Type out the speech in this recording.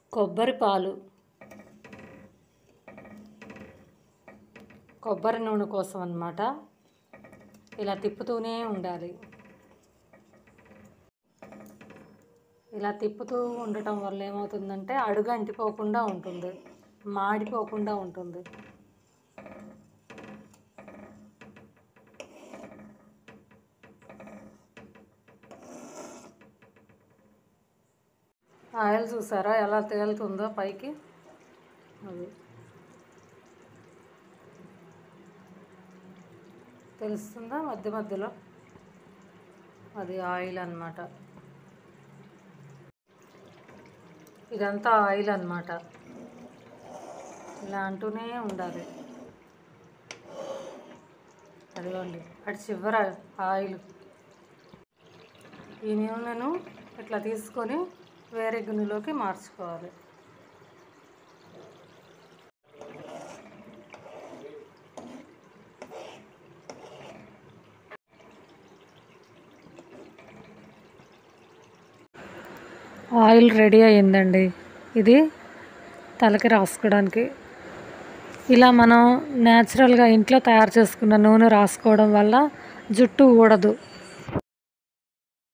కొబ్బరి పాలు కొబ్బరి నూనె కోసం అన్నమాట ఇలా తిప్పుతూనే ఉండాలి ఇలా తిప్పుతూ ఉండటం వల్ల ఏమవుతుందంటే అడుగు అంటిపోకుండా ఉంటుంది మాడిపోకుండా ఉంటుంది ఆయిల్ చూసారా ఎలా తేలుతుందో పైకి అది తెలుస్తుందా మధ్య మధ్యలో అది ఆయిల్ అన్నమాట ఇదంతా ఆయిల్ అన్నమాట ఇలా అంటూనే ఉండాలి అదిగోండి అటు చివర ఆయిల్ ఈ నూనెను ఇట్లా తీసుకొని వేరే గిన్నెలోకి మార్చుకోవాలి ఆయిల్ రెడీ అయ్యిందండి ఇది తలకి రాసుకోవడానికి ఇలా మనం న్యాచురల్గా ఇంట్లో తయారు చేసుకున్న నూనె రాసుకోవడం వల్ల జుట్టు ఊడదు